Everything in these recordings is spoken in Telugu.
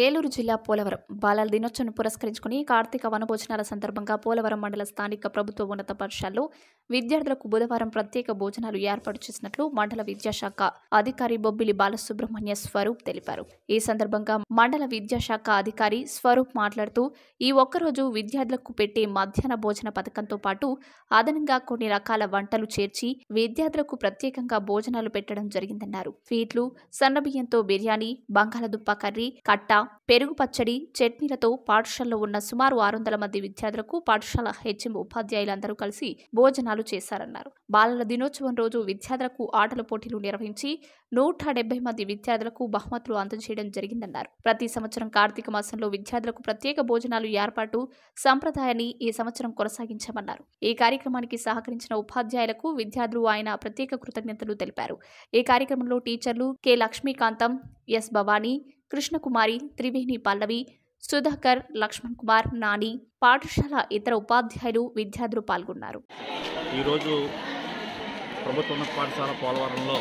ఏలూరు జిల్లా పోలవరం బాలల దినోత్సవం పురస్కరించుకుని కార్తీక వనభోజనాల సందర్భంగా పోలవరం మండల స్థానిక ప్రభుత్వ ఉన్నత పాఠశాలలో విద్యార్థులకు బుధవారం ప్రత్యేక భోజనాలు ఏర్పాటు చేసినట్లు మండల విద్యాశాఖ అధికారి బొబ్బిలి బాలసుబ్రహ్మణ్య స్వరూప్ తెలిపారు ఈ సందర్భంగా మండల విద్యాశాఖ అధికారి స్వరూప్ మాట్లాడుతూ ఈ ఒక్కరోజు విద్యార్థులకు పెట్టే మధ్యాహ్న భోజన పథకంతో పాటు అదనంగా కొన్ని రకాల వంటలు చేర్చి విద్యార్థులకు ప్రత్యేకంగా భోజనాలు పెట్టడం జరిగిందన్నారు స్వీట్లు సన్నబియ్యంతో బిర్యానీ బంగాళదుంప కర్రీ కట్ట పెరుగు పచ్చడి చట్నీలతో పాఠశాలలో ఉన్న సుమారు ఆరు వందల మంది విద్యార్థులకు పాఠశాల హెచ్ఎం ఉపాధ్యాయులందరూ కలిసి భోజనాలు చేశారన్నారు బాలల దినోత్సవం రోజు విద్యార్థులకు ఆటల పోటీలు నిర్వహించి నూట డెబ్బై మంది విద్యార్థులకు బహుమతులు అందజేయడం జరిగిందన్నారు ప్రతి సంవత్సరం కార్తీక మాసంలో విద్యార్థులకు ప్రత్యేక భోజనాలు ఏర్పాటు సంప్రదాయాన్ని ఈ సంవత్సరం కొనసాగించామన్నారు ఈ కార్యక్రమానికి సహకరించిన ఉపాధ్యాయులకు విద్యార్థులు ఆయన ప్రత్యేక కృతజ్ఞతలు తెలిపారు ఈ కార్యక్రమంలో టీచర్లు కె లక్ష్మీకాంతం ఎస్ భవానీ కృష్ణకుమారి త్రివేణి పల్లవి సుధాకర్ లక్ష్మణ్ కుమార్ నాని పాఠశాల ఇతర ఉపాధ్యాయులు విద్యార్థులు పాల్గొన్నారు ఈరోజు ప్రభుత్వ ఉన్నత పాఠశాల పోలవరంలో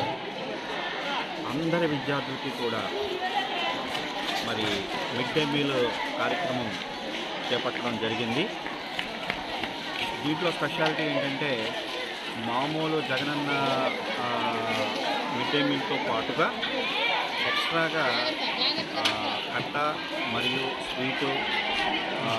అందరి విద్యార్థులకి కూడా మరి మిడ్ డే మీల్ కార్యక్రమం చేపట్టడం జరిగింది దీంట్లో స్పెషాలిటీ ఏంటంటే మామూలు జగనన్న ఆ, మిడ్ డే మీల్తో పాటుగా ఎక్స్ట్రాగా ఆ, కట్ట మరియు స్వీటు ఆ,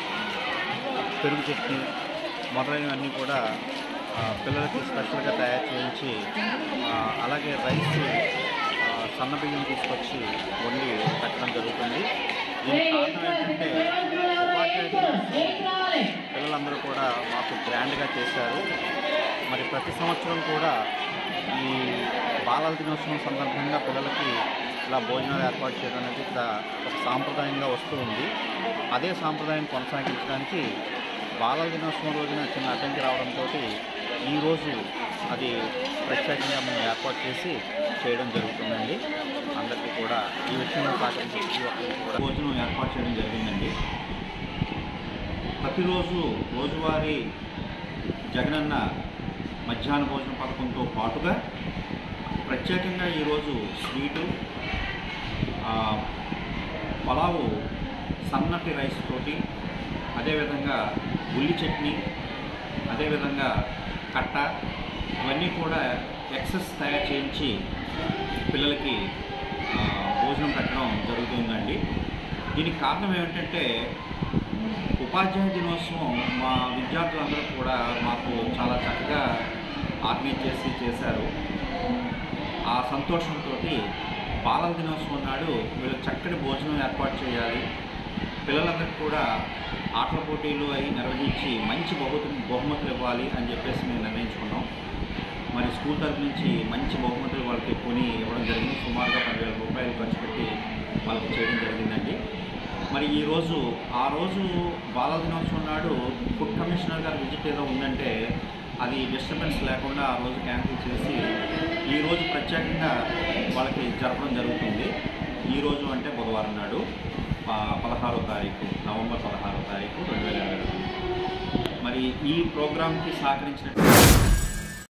పెరుగు చట్నీ మొదలైనవన్నీ కూడా ఆ, పిల్లలకి స్పెషల్గా తయారు చేయించి ఆ, అలాగే రైస్ ఆ, సన్న బియ్యం తీసుకొచ్చి వండి పెట్టడం జరుగుతుంది దీనికి కారణం ఏంటంటే ఉపాధ్యాయ దినోత్సవం పిల్లలందరూ కూడా మాకు గ్రాండ్గా చేశారు మరి ప్రతి సంవత్సరం కూడా ఈ బాలల దినోత్సవం సందర్భంగా పిల్లలకి ఇలా భోజనాలు ఏర్పాటు చేయడం అనేది ఇక్కడ ఒక సాంప్రదాయంగా వస్తూ ఉంది అదే సాంప్రదాయం కొనసాగించడానికి బాలల దినోత్సవం రోజున చిన్న అడ్డంకి రావడంతో ఈరోజు అది ప్రత్యేకంగా మేము ఏర్పాటు చేసి చేయడం జరుగుతుందండి అందరికీ కూడా ఈ విషయంలో సహకరించి ప్రతి ఒక్కరికి కూడా భోజనం ఏర్పాటు చేయడం జరిగిందండి ప్రతిరోజు రోజువారీ జగనన్న మధ్యాహ్న భోజన పథకంతో పాటుగా ప్రత్యేకంగా ఈరోజు స్వీటు ఆ, పలావు సన్నటి రైస్ తోటి అదేవిధంగా ఉల్లి చట్నీ అదేవిధంగా కట్ట ఇవన్నీ కూడా ఎక్సెస్ తయారు చేయించి పిల్లలకి ఆ, భోజనం పెట్టడం జరుగుతుందండి దీనికి కారణం ఏమిటంటే ఉపాధ్యాయ దినోత్సవం మా విద్యార్థులందరూ కూడా మాకు చాలా చక్కగా ఆర్గనైజ్ చేసి చేశారు ఆ సంతోషంతో బాలల దినోత్సవం నాడు వీళ్ళు చక్కటి భోజనం ఏర్పాటు చేయాలి పిల్లలందరికీ కూడా ఆటల పోటీలు అవి నిర్వహించి మంచి బహుమతి బహుమతులు ఇవ్వాలి అని చెప్పేసి మేము నిర్ణయించుకున్నాం మరి స్కూల్ తరఫు నుంచి మంచి బహుమతులు వాళ్ళకి కొని ఇవ్వడం జరిగింది సుమారుగా పదివేల రూపాయలు ఖర్చు పెట్టి వాళ్ళకి చేయడం జరిగిందండి మరి ఈరోజు ఆ రోజు బాలల దినోత్సవం నాడు ఫుడ్ కమిషనర్ గారి విజిట్ ఏదో ఉందంటే అది డిస్టర్బెన్స్ లేకుండా ఆ రోజు క్యాన్సిల్ చేసి ఈ రోజు ప్రత్యేకంగా వాళ్ళకి జరపడం జరుగుతుంది ఈ రోజు అంటే బుధవారం నాడు ఆ, పదహారో తారీఖు నవంబర్ పదహారో తారీఖు రెండు వేల ఇరవై రెండు మరి ఈ ప్రోగ్రాంకి సహకరించిన